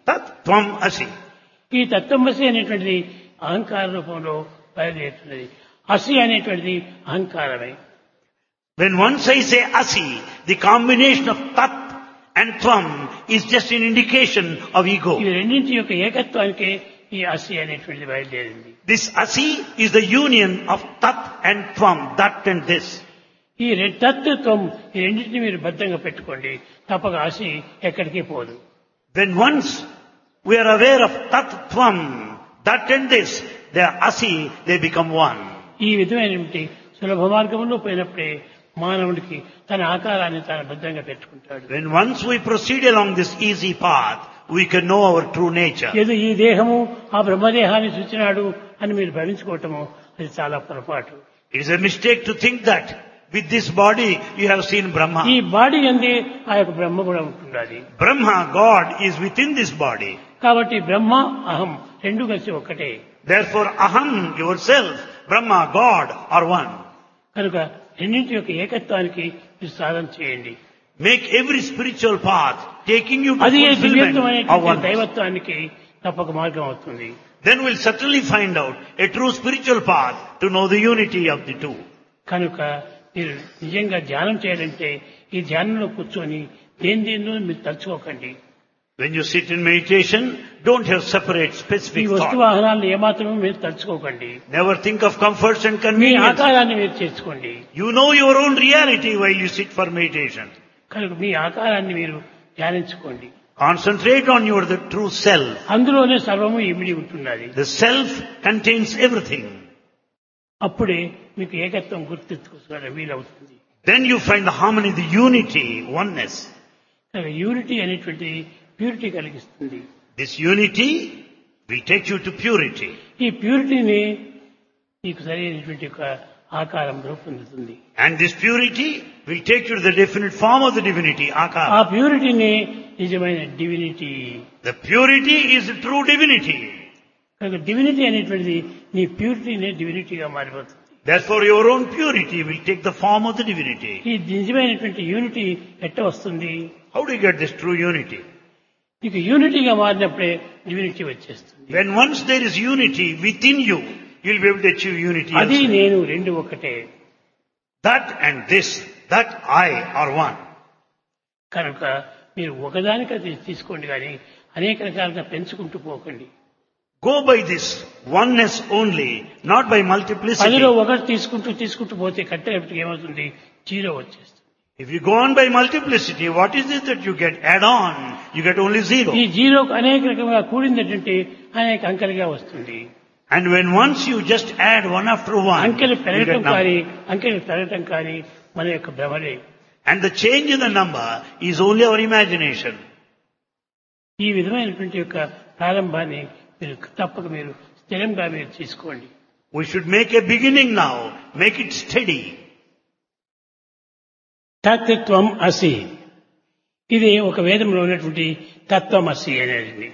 Tat Tvam Asi. ఈ తత్వమసి అనేటువంటిది అహంకార రూపంలో బయలుదేరుతున్నది అసి అనేటువంటిది అహంకారమే When once I say Asi, the combination of Tat and Tvam is just an indication of ego. ఇవి రెండింటి యొక్క ఏకత్వానికే ఈ అసి అనేటువంటిది బయలుదేరింది This Asi is the union of Tat and Tvam, that and this. ఈ రె- తత్వం ఈ రెండింటిని మీరు భద్రంగా పెట్టుకోండి తప్పక అసి ఎక్కడికి పోదు When once we are aware of Tat Tvam, that and this, they are Asi, they become one. ఈ విధమైనటువంటి సులభ మార్గంలో పోయినప్పుడే మానవుడికి తన ఆకారాన్ని తాను భద్రంగా పెట్టుకుంటాడు When once we proceed along this easy path, we can know our true nature. ఏదో ఈ దేహము ఆ బ్రహ్మదేహాన్ని సూచినాడు అని మీరు భవించుకోవటము అది చాలా పొరపాటు It is a mistake to think that with this body you have seen Brahma. ఈ బాడీ అందే ఆ యొక్క బ్రహ్మ కూడా ఉంటున్నది Brahma, God, is within this body. కాబట్టి బ్రహ్మ అహం రెండు కలిసి ఒక్కటే Therefore, Aham, yourself, Brahma, God are one. కనుక రెండింటి యొక్క ఏకత్వానికి మీరు సాధన చేయండి Make every spiritual path taking you to అది fulfillment of దివ్యత్వమైనటువంటి oneness. దైవత్వానికి తప్పక మార్గం అవుతుంది Then we'll certainly find out a true spiritual path to know the unity of the two. కనుక మీరు నిజంగా ధ్యానం చేయాలంటే ఈ ధ్యానంలో కూర్చొని దేని దేనిలో మీరు తలుచుకోకండి When you sit in meditation, don't have separate ఈ specific వస్తు thought. వాహనాలను ఏమాత్రమూ మీరు తలుచుకోకండి Never think of comforts and me convenience. ఆకారాన్ని మీరు చేసుకోండి You know your own reality while you sit for meditation. కనుక మీ ఆకారాన్ని మీరు ధ్యానించుకోండి Concentrate on your the true self. అందులోనే సర్వము ఇమిడి ఉంటున్నది The self contains everything. అప్పుడే మీకు ఏకత్వం గుర్తెత్తుకోవడం వీలవుతుంది Then you find the harmony, the unity, oneness. కనుక యూనిటీ అనేటువంటి ప్యూరిటీ కలిగిస్తుంది This unity will take you to purity. ఈ ప్యూరిటీని మీకు సరైనటువంటి ఒక ఆకారం రూపొందుతుంది And this purity will take you to the definite form of the divinity, ఆ Akara. ప్యూరిటీని నిజమైన divinity The purity is the true divinity. కనుక డివినిటీ అనేటువంటిది నీ ప్యూరిటీనే డివినిటీగా మారిపోతుంది Therefore your own purity will take the form of the divinity. ఈ నిజమైనటువంటి unity ఎట్ట వస్తుంది How do you get this true unity? నీకు యూనిటీగా మారినప్పుడే డివినిటీ వచ్చేస్తుంది When once there is unity within you, you'll be able to achieve unity. అది elsewhere. నేను రెండు ఒకటే That and this, that I are one. కనుక మీరు ఒకదానికది తీసుకోండి కానీ అనేక రకాలుగా పెంచుకుంటూ పోకండి Go by this oneness only, not by multiplicity. పదిలో ఒకటి తీసుకుంటూ తీసుకుంటూ పోతే కట్టేపటికి ఏమవుతుంది జీరో వచ్చేస్తుంది If you go on by multiplicity, what is it that you get? Add on, you get only zero. ఈ జీరోకు అనేక రకంగా కూడిందంటే అనేక అంకెలుగా వస్తుంది And when once you just add one after one, అంకెలు you పెరగటం get number. కానీ అంకెలు పెరగటం కానీ మన యొక్క భ్రమలే And the change in the number is only our imagination. ఈ విధమైనటువంటి యొక్క ప్రారంభాన్ని మీరు తప్పక మీరు స్థిరంగా మీరు తీసుకోండి We should make a beginning now, make it steady. తత్వం అసి ఇది ఒక వేదంలో ఉన్నటువంటి తత్వం అసి అనేది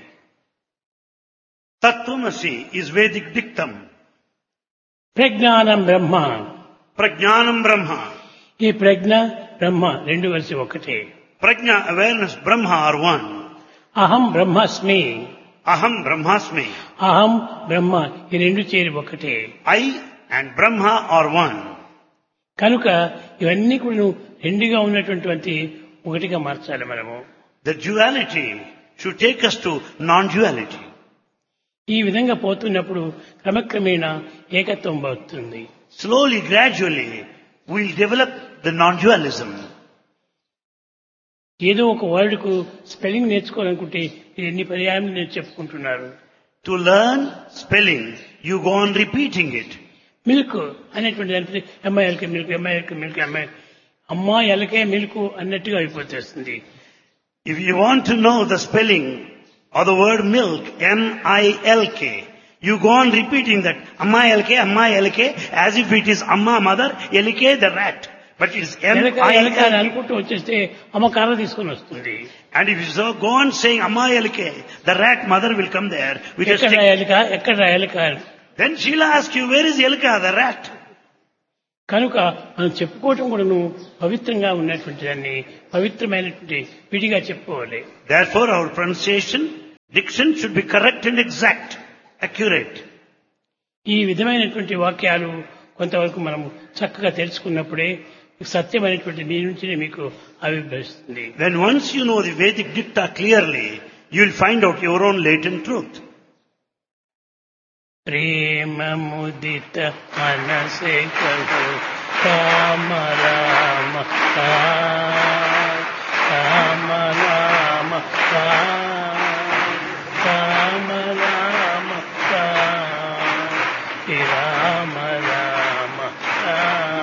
Tattvamasi is Vedic dictum. ప్రజ్ఞానం బ్రహ్మ Prajnanam Brahma. ఈ ప్రజ్ఞ బ్రహ్మ రెండు కలిసి ఒకటే Prajna, awareness, Brahma are one. అహం బ్రహ్మాస్మి Aham Brahmasmi. అహం బ్రహ్మ ఈ రెండు చేరి ఒకటే I and Brahma are one. కనుక ఇవన్నీ కూడా రెండుగా ఉన్నటువంటి ఒకటిగా మార్చాలి మనము The duality should take us to non-duality. ఈ విధంగా పోతున్నప్పుడు క్రమక్రమేణా ఏకత్వం అవుతుంది Slowly, gradually, we'll develop the non-dualism. ఏదో ఒక వర్డ్ కు స్పెల్లింగ్ నేర్చుకోవాలనుకుంటే ఇది ఎన్ని పర్యాయం నేను చెప్పుకుంటున్నారు To learn spelling, you go on repeating it. Milk అనేటువంటి దానికి అమ్మాయిలకి మిల్క్ అమ్మాయిలకి మిల్క్ అమ్మాయి అమ్మాయిలకే మిల్క్ అన్నట్టుగా అయిపోతేస్తుంది If you want to know the spelling of the word milk, M-I-L-K, you go on repeating that Amma L-K, Amma L-K, as if it is Amma mother, L-K the rat. But it is ఎలక ఎలక అని M-I-L-K. అనుకుంటూ వచ్చేస్తే అమ్మ కర్ర తీసుకొని వస్తుంది And if you so go on saying Amma L-K, the rat mother will come there with a ఎక్కడ stick. ఎలక ఎక్కడ ఎలక అని. Then she'll ask you, where is L-K, the rat? కనుక మనం చెప్పుకోవటం కూడాను పవిత్రంగా ఉన్నటువంటి దాన్ని పవిత్రమైనటువంటి విడిగా చెప్పుకోవాలి Therefore our pronunciation Diction should be correct and exact, accurate. ఈ విధమైనటువంటి వాక్యాలు కొంతవరకు మనం చక్కగా తెలుసుకున్నప్పుడే సత్యమైనటువంటి మీ నుంచినే మీకు ఆవిర్భవిస్తుంది When once you know the Vedic dicta clearly, you will find out your own latent truth. ప్రేమ ముదిత మనసే కహు రామ రామ రామ రామ